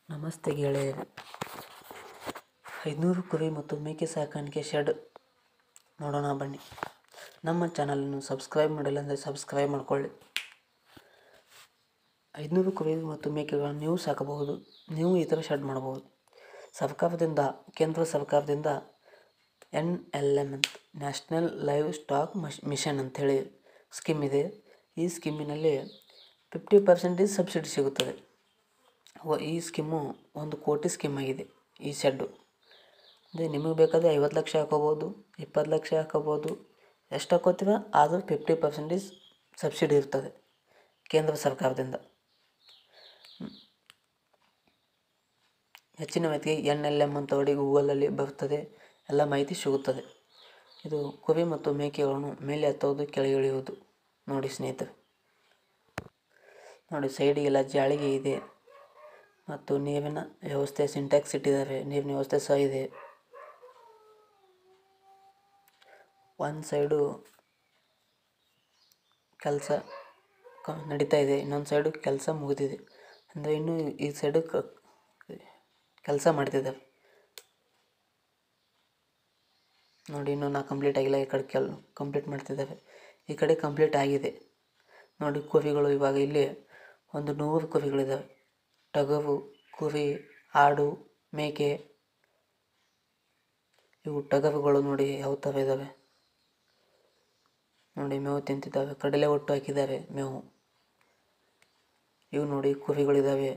ನಮಸ್ತೆ ಗೆಳೆಯರೆ ಐದುನೂರು ಕುರಿ ಮತ್ತು ಮೇಕೆ ಸಾಕಾಣಿಕೆ ಶೆಡ್ ನೋಡೋಣ ಬನ್ನಿ ನಮ್ಮ ಚಾನಲನ್ನು ಸಬ್ಸ್ಕ್ರೈಬ್ ಮಾಡಿಲ್ಲ ಅಂದರೆ ಸಬ್ಸ್ಕ್ರೈಬ್ ಮಾಡಿಕೊಳ್ಳಿ ಐದುನೂರು ಕುರಿ ಮತ್ತು ಮೇಕೆಗಳನ್ನು ನೀವು ಸಾಕಬಹುದು ನೀವು ಈ ಥರ ಶೆಡ್ ಮಾಡಬಹುದು ಸರ್ಕಾರದಿಂದ ಕೇಂದ್ರ ಸರ್ಕಾರದಿಂದ ಎನ್ ಎಲ್ ಎಮ್ ಅಂತ ನ್ಯಾಷನಲ್ ಲೈವ್ ಸ್ಟಾಕ್ ಮಶ್ ಮಿಷನ್ ಅಂಥೇಳಿ ಸ್ಕೀಮ್ ಇದೆ ಈ ಸ್ಕೀಮಿನಲ್ಲಿ ಫಿಫ್ಟಿ ಪರ್ಸೆಂಟೇಜ್ ಸಬ್ಸಿಡಿ ಸಿಗುತ್ತದೆ ವ- ಈ ಸ್ಕೀಮು ಒಂದು ಕೋಟಿ ಸ್ಕೀಮ್ ಆಗಿದೆ ಈ ಶೆಡ್ಡು ಅಂದರೆ ನಿಮಗೆ ಬೇಕಾದರೆ ಐವತ್ತು ಲಕ್ಷ ಹಾಕೋಬೋದು ಇಪ್ಪತ್ತು ಲಕ್ಷ ಹಾಕೋಬೋದು ಎಷ್ಟು ಹಾಕೋತೀರ ಆದರೂ ಫಿಫ್ಟಿ ಪರ್ಸೆಂಟೇಜ್ ಸಬ್ಸಿಡಿ ಇರ್ತದೆ ಕೇಂದ್ರ ಸರ್ಕಾರದಿಂದ ಹ್ಮ್. ಹೆಚ್ಚಿನ ಮಾಹಿತಿಗೆ ಎನ್ ಎಲ್ ಎಮ್ ಅಂತ ಹೊಡಿ ಗೂಗಲಲ್ಲಿ ಬರ್ತದೆ ಎಲ್ಲ ಮಾಹಿತಿ ಸಿಗುತ್ತದೆ ಇದು ಕುರಿ ಮತ್ತು ಮೇಕೆಗಳನ್ನು ಮೇಲೆ ಹತ್ತೋದು ಕೆಳಗೆ ಇಳಿಯುವುದು ನೋಡಿ ಸ್ನೇಹಿತರೆ ನೋಡಿ ಸೈಡಿಗೆಲ್ಲ ಜಾಳಿಗೆ ಇದೆ ಮತ್ತು ನೀರಿನ ವ್ಯವಸ್ಥೆ ಸಿಂಟ್ಯಾಕ್ಸ್ ಇಟ್ಟಿದ್ದಾರೆ ನೀರಿನ ವ್ಯವಸ್ಥೆ ಸಹ ಇದೆ ಒಂದು ಸೈಡು ಕೆಲಸ ಕ ನಡೀತಾ ಇದೆ ಇನ್ನೊಂದು ಸೈಡು ಕೆಲಸ ಮುಗಿದಿದೆ ಅಂದರೆ ಇನ್ನೂ ಈ ಸೈಡು ಕ ಕೆಲಸ ಮಾಡ್ತಿದ್ದಾರೆ ನೋಡಿ ಇನ್ನೂ ನಾ ಕಂಪ್ಲೀಟ್ ಆಗಿಲ್ಲ ಈ ಕಡೆ ಕೆಲ್ ಕಂಪ್ಲೀಟ್ ಮಾಡ್ತಿದ್ದಾರೆ ಈ ಕಡೆ ಕಂಪ್ಲೀಟ್ ಆಗಿದೆ ನೋಡಿ ಕುರಿಗಳು ಇವಾಗ ಇಲ್ಲಿ ಒಂದು ನೂರು ಕುರಿಗಳಿದ್ದಾವೆ ಟಗರು ಕುರಿ ಆಡು ಮೇಕೆ ಇವು ಟಗರುಗಳು ನೋಡಿ ಯಾವ ಥರ ಇದ್ದಾವೆ ನೋಡಿ ಮೇವು ತಿಂತಿದ್ದಾವೆ ಕಡಲೆ ಒಟ್ಟು ಹಾಕಿದ್ದಾರೆ ಮೇವು ಇವು ನೋಡಿ ಕುರಿಗಳಿದ್ದಾವೆ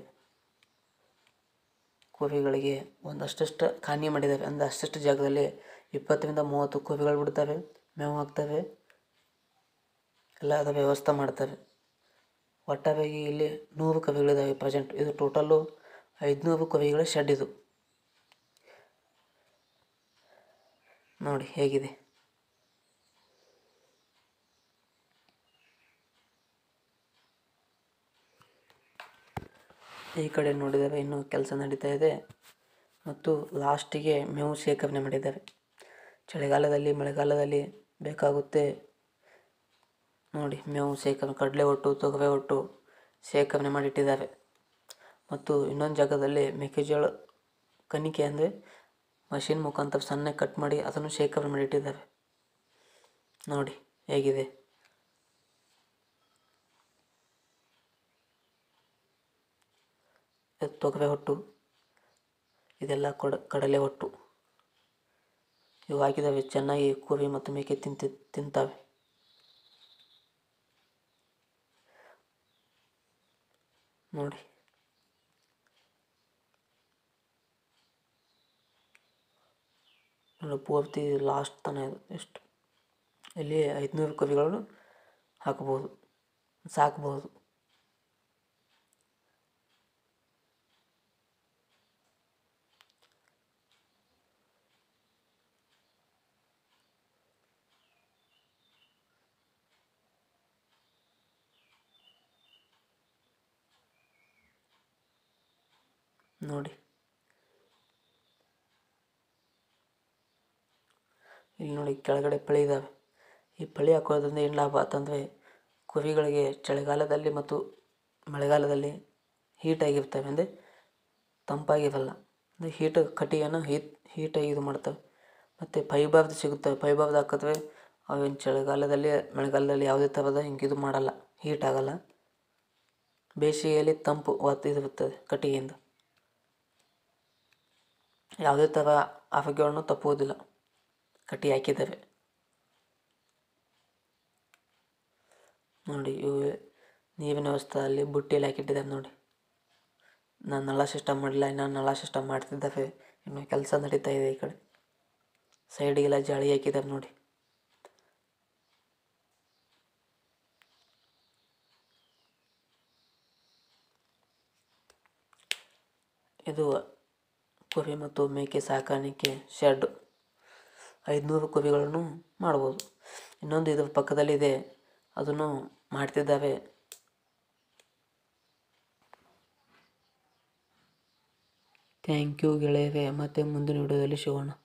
ಕುರಿಗಳಿಗೆ ಒಂದಷ್ಟು ಖಾನಿ ಮಾಡಿದ್ದಾರೆ ಅಂದರೆ ಅಷ್ಟಷ್ಟು ಜಾಗದಲ್ಲಿ ಇಪ್ಪತ್ತರಿಂದ ಮೂವತ್ತು ಕುರಿಗಳು ಬಿಡ್ತಾರೆ ಮೇವು ಹಾಕ್ತವೆ ಎಲ್ಲ ಅದರ ವ್ಯವಸ್ಥೆ ಮಾಡ್ತಾರೆ ಒಟ್ಟಾರೆಯಾಗಿ ಇಲ್ಲಿ ನೂರು ಕುರಿಗಳಿದ್ದಾವೆ ಪ್ರೆಸೆಂಟ್ ಇದು ಟೋಟಲ್ಲು ಐದುನೂರು ಕುರಿಗಳ ಶೆಡ್ ಇದು ನೋಡಿ ಹೇಗಿದೆ ಈ ಕಡೆ ನೋಡಿದರೆ ಇನ್ನೂ ಕೆಲಸ ನಡೀತಾ ಇದೆ ಮತ್ತು ಲಾಸ್ಟಿಗೆ ಮೇವು ಶೇಖರಣೆ ಮಾಡಿದ್ದಾರೆ ಚಳಿಗಾಲದಲ್ಲಿ ಮಳೆಗಾಲದಲ್ಲಿ ಬೇಕಾಗುತ್ತೆ ನೋಡಿ ಮೇವು ಶೇಖರಣೆ ಕಡಲೆ ಒಟ್ಟು ತೊಗರೆ ಒಟ್ಟು ಶೇಖರಣೆ ಮಾಡಿಟ್ಟಿದ್ದಾರೆ ಮತ್ತು ಇನ್ನೊಂದು ಜಾಗದಲ್ಲಿ ಮೆಕ್ಕೆಜೋಳ ಕಣಿಕೆ ಅಂದರೆ ಮಷಿನ್ ಮುಖಾಂತರ ಸಣ್ಣ ಕಟ್ ಮಾಡಿ ಅದನ್ನು ಶೇಖರಣೆ ಮಾಡಿಟ್ಟಿದ್ದಾರೆ ನೋಡಿ ಹೇಗಿದೆ ಇದು ತೊಗರೆ ಹೊಟ್ಟು ಇದೆಲ್ಲ ಕೊಡ ಕಡಲೆ ಹೊಟ್ಟು ಇವು ಹಾಕಿದಾವೆ ಚೆನ್ನಾಗಿ ಕುರಿ ಮತ್ತು ಮೇಕೆ ತಿಂತಿ ತಿಂತಾವೆ ನೋಡಿ ನೋಡಿ ಪೂರ್ತಿ ಲಾಸ್ಟ್ ತನಕ ಇದೆ ಎಷ್ಟು ಇಲ್ಲಿ ಐದುನೂರು ಕುರಿಗಳನ್ನು ಹಾಕಬಹುದು ಸಾಕಬಹುದು ನೋಡಿ ಇಲ್ಲಿ ನೋಡಿ ಕೆಳಗಡೆ ಪಳಿ ಇದ್ದಾವೆ ಈ ಪಳಿ ಹಾಕೋದ್ರಿಂದ ಏನು ಲಾಭ ಆತಂದರೆ ಕುರಿಗಳಿಗೆ ಚಳಿಗಾಲದಲ್ಲಿ ಮತ್ತು ಮಳೆಗಾಲದಲ್ಲಿ ಹೀಟಾಗಿರ್ತವೆ ಅಂದರೆ ತಂಪಾಗಿರಲ್ಲ ಅಂದರೆ ಹೀಟ್ ಕಟ್ಟಿಗೆನ ಹೀಟ್ ಹೀಟಾಗಿ ಇದು ಮಾಡ್ತವೆ ಮತ್ತು ಫೈಬರ್ದು ಸಿಗುತ್ತವೆ ಫೈಬರ್ದು ಹಾಕಿದ್ರೆ ಅವೇನು ಚಳಿಗಾಲದಲ್ಲಿ ಮಳೆಗಾಲದಲ್ಲಿ ಯಾವುದೇ ಥರದ ಹಿಂಗೆ ಇದು ಮಾಡಲ್ಲ ಹೀಟ್ ಆಗಲ್ಲ ಬೇಸಿಗೆಯಲ್ಲಿ ತಂಪು ವಾತ ಇದಿರುತ್ತದೆ ಕಟ್ಟಿಗೆಯಿಂದ ಯಾವುದೇ ಥರ ಆರೋಗ್ಯವನ್ನು ತಪ್ಪುವುದಿಲ್ಲ ಕಟ್ಟಿ ಹಾಕಿದ್ದಾರೆ ನೋಡಿ ಇವು ನೀರಿನ ವ್ಯವಸ್ಥೆ ಅಲ್ಲಿ ಬುಟ್ಟಿಯಲ್ಲಿ ಹಾಕಿಟ್ಟಿದ್ದಾರೆ ನೋಡಿ ನಾನು ನಳ ಸಿಸ್ಟಮ್ ಮಾಡಿಲ್ಲ ಇನ್ನು ನಳ ಸಿಸ್ಟಮ್ ಮಾಡ್ತಿದ್ದಾರೆ ಇನ್ನು ಕೆಲಸ ನಡೀತಾ ಇದೆ ಈ ಕಡೆ ಸೈಡಿಗೆಲ್ಲ ಜಾಳಿ ಹಾಕಿದ್ದಾರೆ ನೋಡಿ ಇದು ಕುರಿ ಮತ್ತು ಮೇಕೆ ಸಾಕಾಣಿಕೆ ಶೆಡ್ ಐದುನೂರು ಕುರಿಗಳನ್ನು ಮಾಡ್ಬೋದು ಇನ್ನೊಂದು ಇದ್ರ ಪಕ್ಕದಲ್ಲಿದೆ ಅದನ್ನು ಮಾಡ್ತಿದ್ದಾರೆ ಥ್ಯಾಂಕ್ ಯು ಗೆಳೆಯರೆ ಮತ್ತೆ ಮುಂದಿನ ವಿಡಿಯೋದಲ್ಲಿ ಸಿಗೋಣ